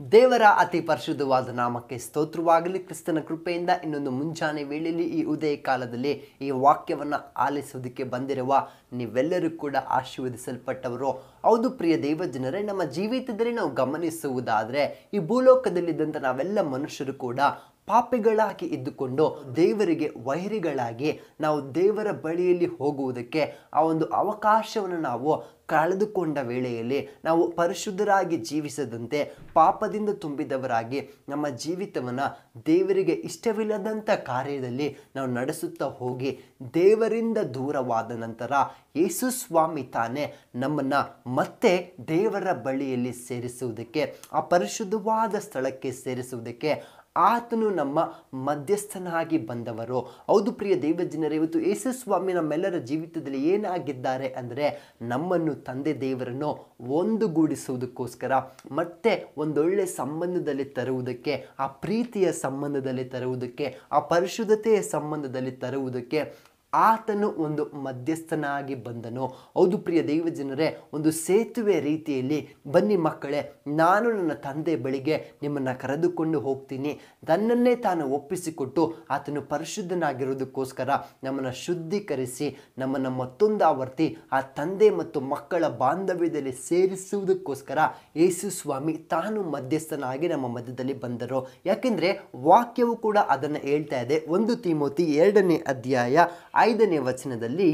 ದೇವರ ಅತಿ ಪರಿಶುದ್ಧವಾದ ನಾಮಕ್ಕೆ ಸ್ತೋತ್ರವಾಗಲಿ ಕ್ರಿಸ್ತನ ಕೃಪೆಯಿಂದ ಇನ್ನೊಂದು ಮುಂಜಾನೆ ವೇಳೆಯಲ್ಲಿ ಈ ಉದಯ ಕಾಲದಲ್ಲಿ ಈ ವಾಕ್ಯವನ್ನು ಆಲಿಸೋದಕ್ಕೆ ಬಂದಿರುವ ನೀವೆಲ್ಲರೂ ಕೂಡ ಆಶೀರ್ವದಿಸಲ್ಪಟ್ಟವರು ಹೌದು ಪ್ರಿಯ ದೇವ ಜನರೇ ನಮ್ಮ ಜೀವಿತದಲ್ಲಿ ನಾವು ಗಮನಿಸುವುದಾದರೆ ಈ ಭೂಲೋಕದಲ್ಲಿದ್ದಂಥ ನಾವೆಲ್ಲ ಮನುಷ್ಯರು ಕೂಡ ಪಾಪಿಗಳಾಗಿ ಇದ್ದುಕೊಂಡು ದೇವರಿಗೆ ವೈರಿಗಳಾಗಿ ನಾವು ದೇವರ ಬಳಿಯಲ್ಲಿ ಹೋಗುವುದಕ್ಕೆ ಆ ಒಂದು ಅವಕಾಶವನ್ನು ನಾವು ಕಳೆದುಕೊಂಡ ವೇಳೆಯಲ್ಲಿ ನಾವು ಪರಿಶುದ್ಧರಾಗಿ ಜೀವಿಸದಂತೆ ಪಾಪದಿಂದ ತುಂಬಿದವರಾಗಿ ನಮ್ಮ ಜೀವಿತವನ್ನು ದೇವರಿಗೆ ಇಷ್ಟವಿಲ್ಲದಂಥ ಕಾರ್ಯದಲ್ಲಿ ನಾವು ನಡೆಸುತ್ತಾ ಹೋಗಿ ದೇವರಿಂದ ದೂರವಾದ ನಂತರ ಯೇಸು ಸ್ವಾಮಿ ತಾನೇ ನಮ್ಮನ್ನು ಮತ್ತೆ ದೇವರ ಬಳಿಯಲ್ಲಿ ಸೇರಿಸುವುದಕ್ಕೆ ಆ ಪರಿಶುದ್ಧವಾದ ಸ್ಥಳಕ್ಕೆ ಸೇರಿಸುವುದಕ್ಕೆ ಆತನು ನಮ್ಮ ಮಧ್ಯಸ್ಥನಾಗಿ ಬಂದವರು ಹೌದು ಪ್ರಿಯ ದೇವ ಜನರೇ ಇವತ್ತು ಯೇಸು ಸ್ವಾಮಿ ನಮ್ಮೆಲ್ಲರ ಜೀವಿತದಲ್ಲಿ ಏನಾಗಿದ್ದಾರೆ ಅಂದರೆ ನಮ್ಮನ್ನು ತಂದೆ ದೇವರನ್ನು ಒಂದುಗೂಡಿಸುವುದಕ್ಕೋಸ್ಕರ ಮತ್ತೆ ಒಂದೊಳ್ಳೆ ಸಂಬಂಧದಲ್ಲಿ ತರುವುದಕ್ಕೆ ಆ ಪ್ರೀತಿಯ ಸಂಬಂಧದಲ್ಲಿ ತರುವುದಕ್ಕೆ ಆ ಪರಿಶುದ್ಧತೆಯ ಸಂಬಂಧದಲ್ಲಿ ತರುವುದಕ್ಕೆ ಆತನು ಒಂದು ಮಧ್ಯಸ್ಥನಾಗಿ ಬಂದನು ಹೌದು ಪ್ರಿಯ ದೈವ ಜನರೇ ಒಂದು ಸೇತುವೆ ರೀತಿಯಲ್ಲಿ ಬನ್ನಿ ಮಕ್ಕಳೇ ನಾನು ನನ್ನ ತಂದೆ ಬಳಿಗೆ ನಿಮ್ಮನ್ನು ಕರೆದುಕೊಂಡು ಹೋಗ್ತೀನಿ ತನ್ನನ್ನೇ ತಾನು ಒಪ್ಪಿಸಿಕೊಟ್ಟು ಆತನು ಪರಿಶುದ್ಧನಾಗಿರೋದಕ್ಕೋಸ್ಕರ ನಮ್ಮನ್ನು ಶುದ್ಧೀಕರಿಸಿ ನಮ್ಮನ್ನು ಮತ್ತೊಂದು ಆವರ್ತಿ ಆ ತಂದೆ ಮತ್ತು ಮಕ್ಕಳ ಬಾಂಧವ್ಯದಲ್ಲಿ ಸೇರಿಸುವುದಕ್ಕೋಸ್ಕರ ಯೇಸು ಸ್ವಾಮಿ ತಾನು ಮಧ್ಯಸ್ಥನಾಗಿ ನಮ್ಮ ಮಧ್ಯದಲ್ಲಿ ಬಂದರು ಯಾಕೆಂದರೆ ವಾಕ್ಯವು ಕೂಡ ಅದನ್ನು ಹೇಳ್ತಾ ಇದೆ ಒಂದು ತಿಮೋತಿ ಎರಡನೇ ಅಧ್ಯಾಯ ಐದನೇ ವಚನದಲ್ಲಿ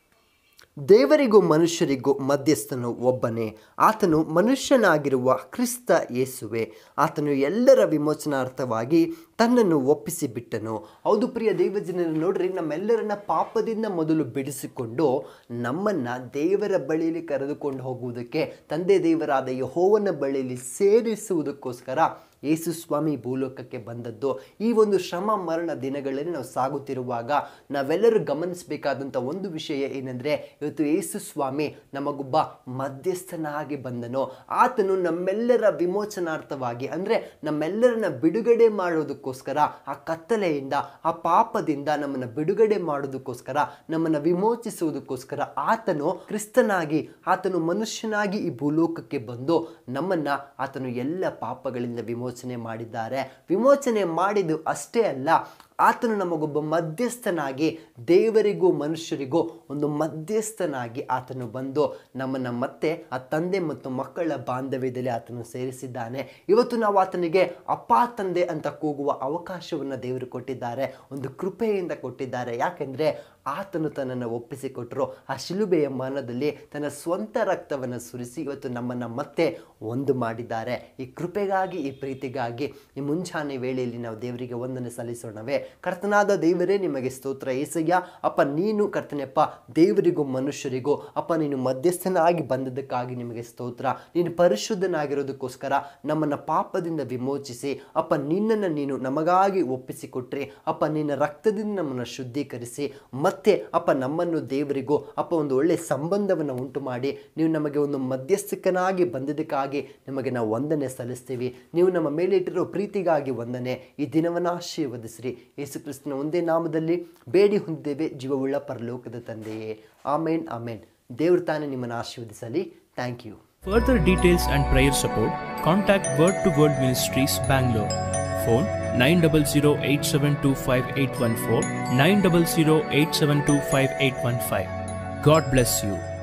ದೇವರಿಗೂ ಮನುಷ್ಯರಿಗೂ ಮಧ್ಯಸ್ಥನು ಒಬ್ಬನೇ ಆತನು ಮನುಷ್ಯನಾಗಿರುವ ಕ್ರಿಸ್ತ ಯೇಸುವೆ ಆತನು ಎಲ್ಲರ ವಿಮೋಚನಾರ್ಥವಾಗಿ ತನ್ನನ್ನು ಒಪ್ಪಿಸಿ ಬಿಟ್ಟನು ಹೌದು ಪ್ರಿಯ ದೇವಜನರು ನೋಡ್ರಿ ನಮ್ಮೆಲ್ಲರನ್ನ ಪಾಪದಿಂದ ಮೊದಲು ಬಿಡಿಸಿಕೊಂಡು ನಮ್ಮನ್ನು ದೇವರ ಬಳಿಯಲ್ಲಿ ಕರೆದುಕೊಂಡು ಹೋಗುವುದಕ್ಕೆ ತಂದೆ ದೇವರಾದ ಯಹೋವನ ಬಳಿಯಲ್ಲಿ ಸೇರಿಸುವುದಕ್ಕೋಸ್ಕರ ಯೇಸು ಸ್ವಾಮಿ ಭೂಲೋಕಕ್ಕೆ ಬಂದದ್ದು ಈ ಒಂದು ಶ್ರಮ ಮರಣ ದಿನಗಳಲ್ಲಿ ನಾವು ಸಾಗುತ್ತಿರುವಾಗ ನಾವೆಲ್ಲರೂ ಗಮನಿಸಬೇಕಾದಂಥ ಒಂದು ವಿಷಯ ಏನಂದರೆ ಇವತ್ತು ಯೇಸು ಸ್ವಾಮಿ ನಮಗೊಬ್ಬ ಮಧ್ಯಸ್ಥನಾಗಿ ಬಂದನು ಆತನು ನಮ್ಮೆಲ್ಲರ ವಿಮೋಚನಾರ್ಥವಾಗಿ ಅಂದರೆ ನಮ್ಮೆಲ್ಲರನ್ನ ಬಿಡುಗಡೆ ಮಾಡೋದಕ್ಕೋಸ್ಕರ ಆ ಕತ್ತಲೆಯಿಂದ ಆ ಪಾಪದಿಂದ ನಮ್ಮನ್ನು ಬಿಡುಗಡೆ ಮಾಡೋದಕ್ಕೋಸ್ಕರ ನಮ್ಮನ್ನು ವಿಮೋಚಿಸುವುದಕ್ಕೋಸ್ಕರ ಆತನು ಕ್ರಿಸ್ತನಾಗಿ ಆತನು ಮನುಷ್ಯನಾಗಿ ಈ ಭೂಲೋಕಕ್ಕೆ ಬಂದು ನಮ್ಮನ್ನು ಆತನು ಎಲ್ಲ ಪಾಪಗಳಿಂದ ವಿಮೋಚನೆ ಮಾಡಿದ್ದಾರೆ ವಿಮೋಚನೆ ಮಾಡಿದ್ದು ಅಷ್ಟೇ ಅಲ್ಲ ಆತನು ನಮಗೊಬ್ಬ ಮಧ್ಯಸ್ಥನಾಗಿ ದೇವರಿಗೂ ಮನುಷ್ಯರಿಗೂ ಒಂದು ಮಧ್ಯಸ್ಥನಾಗಿ ಆತನು ಬಂದು ನಮ್ಮನ್ನು ಮತ್ತೆ ಆ ತಂದೆ ಮತ್ತು ಮಕ್ಕಳ ಬಾಂಧವ್ಯದಲ್ಲಿ ಆತನು ಸೇರಿಸಿದ್ದಾನೆ ಇವತ್ತು ನಾವು ಆತನಿಗೆ ಅಪ್ಪ ತಂದೆ ಅಂತ ಕೂಗುವ ಅವಕಾಶವನ್ನು ದೇವರು ಕೊಟ್ಟಿದ್ದಾರೆ ಒಂದು ಕೃಪೆಯಿಂದ ಕೊಟ್ಟಿದ್ದಾರೆ ಯಾಕೆಂದರೆ ಆತನು ತನ್ನನ್ನು ಒಪ್ಪಿಸಿಕೊಟ್ಟರು ಆ ಶಿಲುಬೆಯ ಮನದಲ್ಲಿ ತನ್ನ ಸ್ವಂತ ರಕ್ತವನ್ನು ಸುರಿಸಿ ಇವತ್ತು ನಮ್ಮನ್ನು ಮತ್ತೆ ಒಂದು ಮಾಡಿದ್ದಾರೆ ಈ ಕೃಪೆಗಾಗಿ ಈ ಪ್ರೀತಿಗಾಗಿ ಈ ಮುಂಜಾನೆ ವೇಳೆಯಲ್ಲಿ ನಾವು ದೇವರಿಗೆ ಒಂದನ್ನು ಸಲ್ಲಿಸೋಣವೇ ಕರ್ತನಾದ ದೇವರೇ ನಿಮಗೆ ಸ್ತೋತ್ರ ಏಸಯ್ಯ ಅಪ್ಪ ನೀನು ಕರ್ತನೆಪ್ಪ ದೇವರಿಗೂ ಮನುಷ್ಯರಿಗೂ ಅಪ್ಪ ನೀನು ಮಧ್ಯಸ್ಥನಾಗಿ ಬಂದದ್ದಕ್ಕಾಗಿ ನಿಮಗೆ ಸ್ತೋತ್ರ ನೀನು ಪರಿಶುದ್ಧನಾಗಿರೋದಕ್ಕೋಸ್ಕರ ನಮ್ಮನ್ನು ಪಾಪದಿಂದ ವಿಮೋಚಿಸಿ ಅಪ್ಪ ನಿನ್ನನ್ನು ನೀನು ನಮಗಾಗಿ ಒಪ್ಪಿಸಿಕೊಟ್ರಿ ಅಪ್ಪ ನಿನ್ನ ರಕ್ತದಿಂದ ನಮ್ಮನ್ನು ಶುದ್ಧೀಕರಿಸಿ ಮತ್ತೆ ಅಪ್ಪ ನಮ್ಮನ್ನು ದೇವರಿಗೂ ಅಪ್ಪ ಒಂದು ಒಳ್ಳೆಯ ಸಂಬಂಧವನ್ನು ಉಂಟು ಮಾಡಿ ನೀವು ನಮಗೆ ಒಂದು ಮಧ್ಯಸ್ಥಕನಾಗಿ ಬಂದಿದ್ದಕ್ಕಾಗಿ ನಿಮಗೆ ನಾವು ವಂದನೆ ಸಲ್ಲಿಸ್ತೀವಿ ನೀವು ನಮ್ಮ ಮೇಲೆ ಇಟ್ಟಿರೋ ಪ್ರೀತಿಗಾಗಿ ವಂದನೆ ಈ ದಿನವನ್ನು ಆಶೀರ್ವದಿಸ್ರಿ ಯೇಸು ಕ್ರಿಸ್ತನ ಒಂದೇ ನಾಮದಲ್ಲಿ ಬೇಡಿ ಹೊಂದಿದ್ದೇವೆ ಜೀವವುಳ್ಳ ಪರಲೋಕದ ತಂದೆಯೇ ಆಮೇನ್ ಆಮೇನ್ ದೇವ್ರು ತಾನೇ ನಿಮ್ಮನ್ನು ಆಶೀರ್ವದಿಸಲಿ thank you Further details and prayer support, contact Word to World Ministries, Bangalore. Phone 900-872-5814, 900-872-5815. God bless you.